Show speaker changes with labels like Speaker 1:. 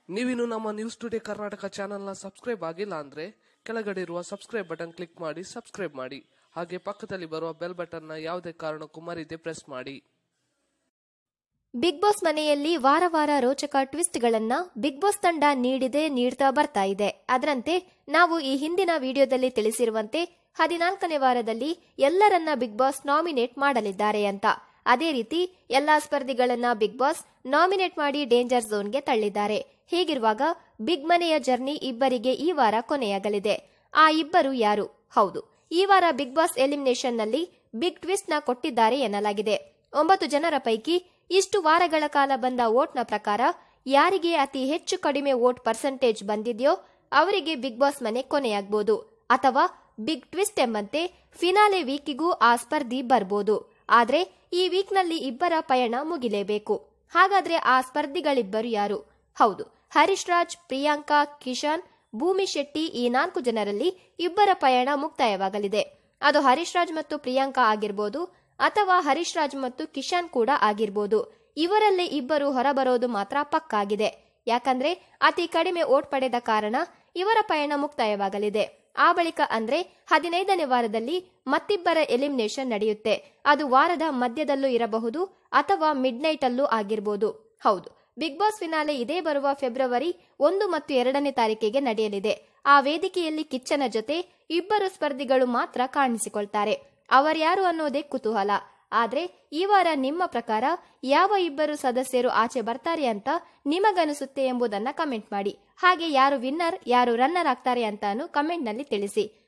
Speaker 1: ನೀವಿನ್ನು ನಮ್ಮ news today Karnataka ಚಾನೆಲ್ನ ಸಬ್ಸ್ಕ್ರೈಬ್ ಆಗಿಲ್ಲ ಅಂದ್ರೆ ಕೆಳಗಡೆ ಇರುವ ಸಬ್ಸ್ಕ್ರೈಬ್ ಬಟನ್ ಕ್ಲಿಕ್ ಮಾಡಿ ಸಬ್ಸ್ಕ್ರೈಬ್ ಮಾಡಿ ಹಾಗೆ ಪಕ್ಕದಲ್ಲಿ ಬರುವ ಬೆಲ್ ಬಟನ್ನ ಯಾವುದೇ ಕಾರಣಕ್ಕೂ ಮರಿದೆ ಪ್ರೆಸ್ ಮಾಡಿ
Speaker 2: ಬಿಗ್ ಬಾಸ್ ಮನೆಯಲ್ಲಿ ವಾರ ವಾರ ರೋಚಕ ಟ್ವಿಸ್ಟ್ಗಳನ್ನ ಬಿಗ್ ಬಾಸ್ ತಂಡ ನೀಡಿದೆ ನೀಡ್ತಾ ಬರ್ತಾ ಇದೆ ಅದರಂತೆ ನಾವು ಈ ಹಿಂದಿನ ವಿಡಿಯೋದಲ್ಲಿ ತಿಳಿಸಿರುವಂತೆ ಹದಿನಾಲ್ಕನೇ ವಾರದಲ್ಲಿ ಎಲ್ಲರನ್ನ ಬಿಗ್ ಬಾಸ್ ನಾಮಿನೇಟ್ ಮಾಡಲಿದ್ದಾರೆ ಅಂತ ಅದೇ ರೀತಿ ಎಲ್ಲಾ ಸ್ಪರ್ಧಿಗಳನ್ನ ಬಿಗ್ ಬಾಸ್ ನಾಮಿನೇಟ್ ಮಾಡಿ ಡೇಂಜರ್ ಝೋನ್ಗೆ ತಳ್ಳಿದ್ದಾರೆ ಹೀಗಿರುವಾಗ ಬಿಗ್ ಮನೆಯ ಜರ್ನಿ ಇಬ್ಬರಿಗೆ ಈ ವಾರ ಕೊನೆಯಾಗಲಿದೆ ಆ ಇಬ್ಬರು ಯಾರು ಹೌದು ಈ ವಾರ ಬಿಗ್ ಬಾಸ್ ಎಲಿಮಿನೇಷನ್ನಲ್ಲಿ ಬಿಗ್ ಟ್ವಿಸ್ಟ್ ನ ಕೊಟ್ಟಿದ್ದಾರೆ ಎನ್ನಲಾಗಿದೆ ಒಂಬತ್ತು ಜನರ ಪೈಕಿ ಇಷ್ಟು ವಾರಗಳ ಕಾಲ ಬಂದ ವೋಟ್ನ ಪ್ರಕಾರ ಯಾರಿಗೆ ಅತಿ ಹೆಚ್ಚು ಕಡಿಮೆ ವೋಟ್ ಪರ್ಸೆಂಟೇಜ್ ಬಂದಿದೆಯೋ ಅವರಿಗೆ ಬಿಗ್ ಬಾಸ್ ಮನೆ ಕೊನೆಯಾಗಬಹುದು ಅಥವಾ ಬಿಗ್ ಟ್ವಿಸ್ಟ್ ಎಂಬಂತೆ ಫಿನಾಲೆ ವೀಕಿಗೂ ಆ ಸ್ಪರ್ಧಿ ಬರ್ಬೋದು ಆದ್ರೆ ಈ ವೀಕ್ನಲ್ಲಿ ಇಬ್ಬರ ಪಯಣ ಮುಗಿಲೇಬೇಕು ಹಾಗಾದ್ರೆ ಆ ಸ್ಪರ್ಧಿಗಳಿಬ್ಬರು ಯಾರು ಹೌದು ಹರೀಶ್ ರಾಜ್ ಪ್ರಿಯಾಂಕಾ ಕಿಶಾನ್ ಭೂಮಿ ಶೆಟ್ಟಿ ಈ ನಾಲ್ಕು ಜನರಲ್ಲಿ ಇಬ್ಬರ ಪಯಣ ಮುಕ್ತಾಯವಾಗಲಿದೆ ಅದು ಹರೀಶ್ ರಾಜ್ ಮತ್ತು ಪ್ರಿಯಾಂಕಾ ಆಗಿರ್ಬೋದು ಅಥವಾ ಹರೀಶ್ ರಾಜ್ ಮತ್ತು ಕಿಶಾನ್ ಕೂಡ ಆಗಿರ್ಬೋದು ಇವರಲ್ಲೇ ಇಬ್ಬರು ಹೊರಬರೋದು ಮಾತ್ರ ಪಕ್ಕಾಗಿದೆ ಯಾಕಂದ್ರೆ ಅತಿ ಕಡಿಮೆ ಓಟ್ ಪಡೆದ ಕಾರಣ ಇವರ ಪಯಣ ಮುಕ್ತಾಯವಾಗಲಿದೆ ಆ ಬಳಿಕ ಅಂದ್ರೆ ಹದಿನೈದನೇ ವಾರದಲ್ಲಿ ಮತ್ತಿಬ್ಬರ ಎಲಿಮಿನೇಷನ್ ನಡೆಯುತ್ತೆ ಅದು ವಾರದ ಮಧ್ಯದಲ್ಲೂ ಇರಬಹುದು ಅಥವಾ ಮಿಡ್ ನೈಟ್ ಅಲ್ಲೂ ಆಗಿರ್ಬೋದು ಹೌದು ಬಿಗ್ ಬಾಸ್ ಫಿನಾಲೆ ಇದೇ ಬರುವ ಫೆಬ್ರವರಿ ಒಂದು ಮತ್ತು ಎರಡನೇ ತಾರೀಕಿಗೆ ನಡೆಯಲಿದೆ ಆ ವೇದಿಕೆಯಲ್ಲಿ ಕಿಚ್ಚನ ಜೊತೆ ಇಬ್ಬರು ಸ್ಪರ್ಧಿಗಳು ಮಾತ್ರ ಕಾಣಿಸಿಕೊಳ್ತಾರೆ ಅವರ್ಯಾರು ಅನ್ನೋದೇ ಕುತೂಹಲ ಆದ್ರೆ ಈ ವಾರ ನಿಮ್ಮ ಪ್ರಕಾರ ಯಾವ ಇಬ್ಬರು ಸದಸ್ಯರು ಆಚೆ ಬರ್ತಾರೆ ಅಂತ ನಿಮಗನಿಸುತ್ತೆ ಎಂಬುದನ್ನ ಕಮೆಂಟ್ ಮಾಡಿ ಹಾಗೆ ಯಾರು ವಿನ್ನರ್ ಯಾರು ರನ್ನರ್ ಆಗ್ತಾರೆ ಅಂತಾನು ಕಮೆಂಟ್ನಲ್ಲಿ ತಿಳಿಸಿ